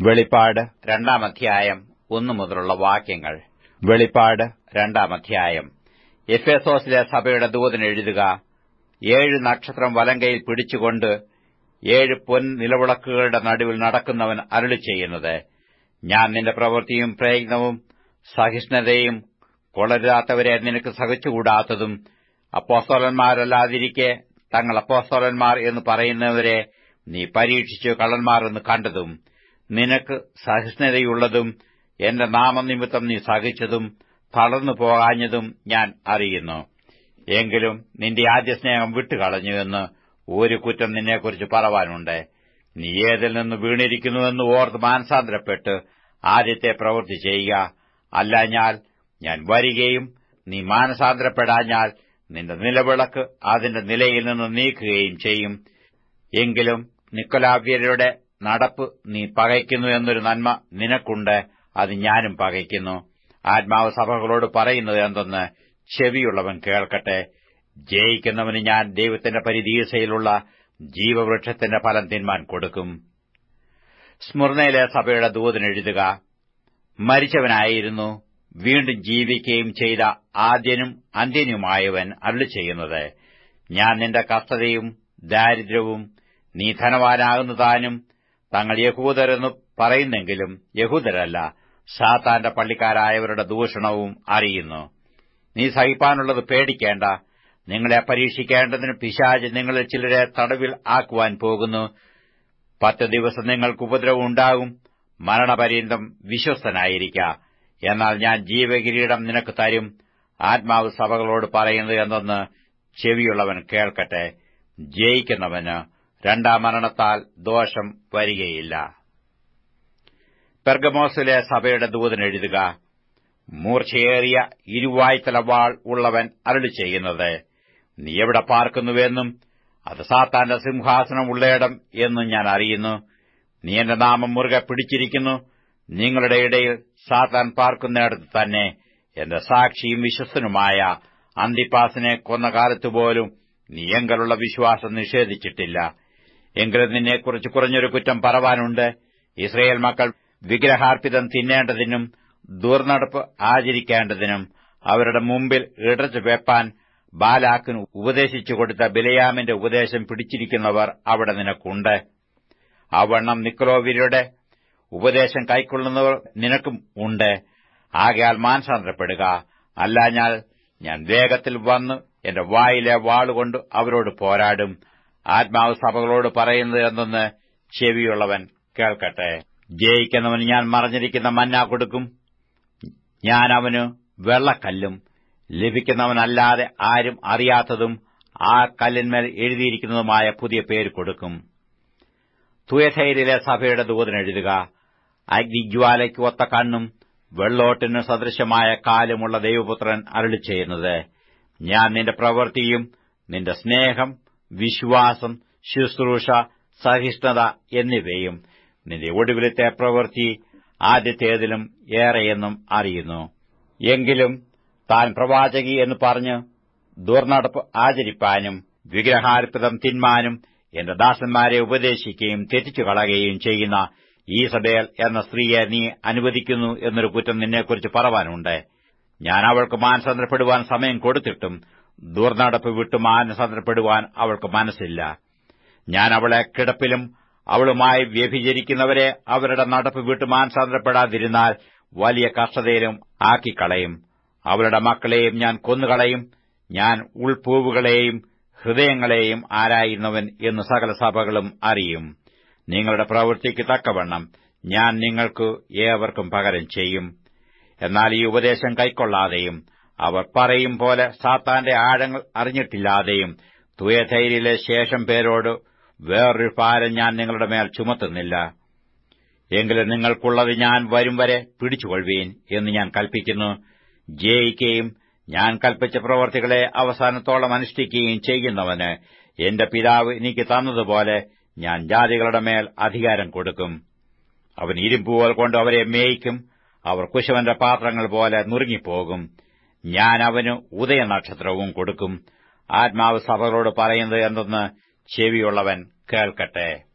വെളിപ്പാട് രണ്ടാം അധ്യായം ഒന്നു മുതലുള്ള വാക്യങ്ങൾ വെളിപ്പാട് രണ്ടാം അധ്യായം എഫേസോസിലെ സഭയുടെ ദൂതന് എഴുതുക ഏഴ് നക്ഷത്രം വലങ്കയിൽ പിടിച്ചുകൊണ്ട് ഏഴ് പൊൻ നിലവിളക്കുകളുടെ നടുവിൽ നടക്കുന്നവൻ അരുളി ചെയ്യുന്നത് ഞാൻ നിന്റെ പ്രവൃത്തിയും പ്രയത്നവും സഹിഷ്ണുതയും കൊളരാത്തവരെ നിനക്ക് സഹിച്ചുകൂടാത്തതും അപ്പോസ്തോലന്മാരല്ലാതിരിക്കെ തങ്ങൾ അപ്പോസ്തോലന്മാർ എന്ന് പറയുന്നവരെ നീ പരീക്ഷിച്ചു കള്ളന്മാർ എന്ന് കണ്ടതും നിനക്ക് സഹിഷ്ണുതയുള്ളതും എന്റെ നാമനിമിത്തം നീ സഹിച്ചതും തളർന്നു പോകാഞ്ഞതും ഞാൻ അറിയുന്നു എങ്കിലും നിന്റെ ആദ്യ സ്നേഹം വിട്ടുകളഞ്ഞുവെന്ന് ഒരു കുറ്റം നിന്നെക്കുറിച്ച് പറവാനുണ്ട് നീ ഏതിൽ നിന്ന് വീണിരിക്കുന്നുവെന്ന് ഓർത്ത് മാനസാന്തരപ്പെട്ട് ആദ്യത്തെ പ്രവൃത്തി ചെയ്യുക അല്ലാഞ്ഞാൽ ഞാൻ വരികയും നീ മാനസാന്തരപ്പെടാഞ്ഞാൽ നിന്റെ നിലവിളക്ക് അതിന്റെ നിലയിൽ നിന്ന് നീക്കുകയും ചെയ്യും എങ്കിലും നിക്കൊലാവ്യരുടെ നടപ്പ് നീ പകയ്ക്കുന്നു എന്നൊരു നന്മ നിനക്കുണ്ട് അത് ഞാനും പകയ്ക്കുന്നു ആത്മാവ് സഭകളോട് പറയുന്നത് എന്തെന്ന് ചെവിയുള്ളവൻ കേൾക്കട്ടെ ജയിക്കുന്നവന് ഞാൻ ദൈവത്തിന്റെ പരിധീസയിലുള്ള ജീവവൃക്ഷത്തിന്റെ ഫലം തിന്മാൻ കൊടുക്കും സ്മൃണയിലെ സഭയുടെ ദൂതനെഴുതുക മരിച്ചവനായിരുന്നു വീണ്ടും ജീവിക്കുകയും ചെയ്ത ആദ്യനും അന്ത്യനുമായവൻ അരുളി ചെയ്യുന്നത് ഞാൻ നിന്റെ കഷ്ടതയും ദാരിദ്ര്യവും നീ ധനവാനാകുന്ന താനും തങ്ങൾ യഹൂദരെന്ന് പറയുന്നെങ്കിലും യഹൂദരല്ല സാത്താന്റെ പള്ളിക്കാരായവരുടെ ദൂഷണവും അറിയുന്നു നീ സഹിപ്പാനുള്ളത് പേടിക്കേണ്ട നിങ്ങളെ പരീക്ഷിക്കേണ്ടതിന് പിശാജ് നിങ്ങളിൽ ചിലരെ തടവിൽ ആക്കുവാൻ പോകുന്നു പത്ത് ദിവസം നിങ്ങൾക്ക് ഉപദ്രവം ഉണ്ടാകും മരണപര്യന്തം വിശ്വസ്തനായിരിക്ക എന്നാൽ ഞാൻ ജീവകിരീടം നിനക്ക് തരും ആത്മാവ് സഭകളോട് പറയുന്നത് എന്തെന്ന് ചെവിയുള്ളവൻ കേൾക്കട്ടെ ജയിക്കുന്നവന് രണ്ടാം മരണത്താൽ ദോഷം വരികയില്ല പെർഗമോസിലെ സഭയുടെ ദൂതൻ എഴുതുക മൂർച്ചയേറിയ ഇരുവായ്ത്തല വാൾ ഉള്ളവൻ അരുളി ചെയ്യുന്നത് നീ എവിടെ പാർക്കുന്നുവെന്നും അത് സാത്താന്റെ സിംഹാസനം ഉള്ളയിടം എന്നും ഞാൻ അറിയുന്നു നീ എന്റെ നാമം മുറുകെ പിടിച്ചിരിക്കുന്നു നിങ്ങളുടെ ഇടയിൽ സാത്താൻ പാർക്കുന്നിടത്ത് തന്നെ എന്റെ സാക്ഷിയും വിശ്വസ്തനുമായ അന്തിപ്പാസിനെ കൊന്ന കാലത്തുപോലും നീ എങ്കലുള്ള വിശ്വാസം നിഷേധിച്ചിട്ടില്ല എങ്കിലും നിന്നെക്കുറിച്ച് കുറഞ്ഞൊരു കുറ്റം പറവാനുണ്ട് ഇസ്രയേൽ മക്കൾ വിഗ്രഹാർപ്പിതം തിന്നേണ്ടതിനും ദുർനടപ്പ് ആചരിക്കേണ്ടതിനും അവരുടെ മുമ്പിൽ ഇടച്ചു വെപ്പാൻ ബാലാക്കിന് ഉപദേശിച്ചു കൊടുത്ത ബിലയാമിന്റെ ഉപദേശം പിടിച്ചിരിക്കുന്നവർ അവിടെ നിനക്കുണ്ട് അവണ്ണം നിക്രോവിരുടെ ഉപദേശം കൈക്കൊള്ളുന്നവർ നിനക്കും ഉണ്ട് ആകയാൽ മാനസാന്തരപ്പെടുക അല്ലാഞ്ഞാൽ ഞാൻ വേഗത്തിൽ വന്ന് എന്റെ വായിലെ വാളുകൊണ്ട് അവരോട് പോരാടും ആത്മാവ് സഭകളോട് പറയുന്നത് എന്തെന്ന് ചെവിയുള്ളവൻ കേൾക്കട്ടെ ജയിക്കുന്നവന് ഞാൻ മറഞ്ഞിരിക്കുന്ന മന്ന കൊടുക്കും ഞാൻ അവന് വെള്ളക്കല്ലും ലഭിക്കുന്നവനല്ലാതെ ആരും അറിയാത്തതും ആ കല്ലിന്മേൽ എഴുതിയിരിക്കുന്നതുമായ പുതിയ പേര് കൊടുക്കും തുയഥൈരിലെ സഭയുടെ ദൂതനെഴുതുക അഗ്നിജ്വാലയ്ക്ക് ഒത്ത കണ്ണും വെള്ളോട്ടിന് സദൃശമായ കാലുമുള്ള ദൈവപുത്രൻ അരുളി ചെയ്യുന്നത് ഞാൻ നിന്റെ പ്രവൃത്തിയും നിന്റെ സ്നേഹം വിശ്വാസം ശുശ്രൂഷ സഹിഷ്ണുത എന്നിവയും നിന്റെ ഒടുവിലത്തെ പ്രവൃത്തി ആദ്യത്തേതിലും ഏറെയെന്നും അറിയുന്നു എങ്കിലും താൻ പ്രവാചകി എന്ന് പറഞ്ഞ് ദുർനടപ്പ് ആചരിപ്പാനും വിഗ്രഹാർപ്പിതം തിന്മാനും എന്റെ ദാസന്മാരെ ഉപദേശിക്കുകയും തെറ്റിച്ചു കളയുകയും ചെയ്യുന്ന ഈ സബേൽ എന്ന സ്ത്രീയെ നീ അനുവദിക്കുന്നു എന്നൊരു കുറ്റം നിന്നെക്കുറിച്ച് പറവാനുണ്ട് ഞാൻ അവൾക്ക് മാനസാന്തരപ്പെടുവാൻ സമയം കൊടുത്തിട്ടും ദുർനടപ്പ് വിട്ടു മാനസാന്തരപ്പെടുവാൻ അവൾക്ക് മനസ്സില്ല ഞാൻ അവളെ കിടപ്പിലും അവളുമായി വ്യഭിചരിക്കുന്നവരെ അവരുടെ നടപ്പ് വിട്ടു മാനസാന്തരപ്പെടാതിരുന്നാൽ വലിയ കഷ്ടതയിലും ആക്കിക്കളയും അവരുടെ മക്കളെയും ഞാൻ കൊന്നുകളയും ഞാൻ ഉൾപൂവുകളെയും ഹൃദയങ്ങളെയും ആരായുന്നവൻ എന്ന് സകല സഭകളും അറിയും നിങ്ങളുടെ പ്രവൃത്തിക്ക് തക്കവണ്ണം ഞാൻ നിങ്ങൾക്ക് ഏവർക്കും പകരം ചെയ്യും എന്നാൽ ഈ ഉപദേശം കൈക്കൊള്ളാതെയും അവർ പറയും പോലെ സാത്താന്റെ ആഴങ്ങൾ അറിഞ്ഞിട്ടില്ലാതെയും തുയധൈര്യയിലെ ശേഷം പേരോട് വേറൊരു ഭാരം ഞാൻ നിങ്ങളുടെ മേൽ ചുമത്തുന്നില്ല എങ്കിലും നിങ്ങൾക്കുള്ളത് ഞാൻ വരും വരെ പിടിച്ചുകൊള്ളുവീൻ എന്ന് ഞാൻ കൽപ്പിക്കുന്നു ജയിക്കുകയും ഞാൻ കൽപ്പിച്ച പ്രവർത്തികളെ അവസാനത്തോളം അനുഷ്ഠിക്കുകയും ചെയ്യുന്നവന് എന്റെ പിതാവ് എനിക്ക് തന്നതുപോലെ ഞാൻ ജാതികളുടെ മേൽ അധികാരം കൊടുക്കും അവൻ ഇരുമ്പുകൾ കൊണ്ട് അവരെ മേയ്ക്കും അവർ കുശവന്റെ പാത്രങ്ങൾ പോലെ നുറുങ്ങിപ്പോകും ഞാൻ അവന് ഉദയനക്ഷത്രവും കൊടുക്കും ആത്മാവ് സഭകളോട് പറയുന്നത് എന്തെന്ന് ചെവിയുള്ളവൻ കേൾക്കട്ടെ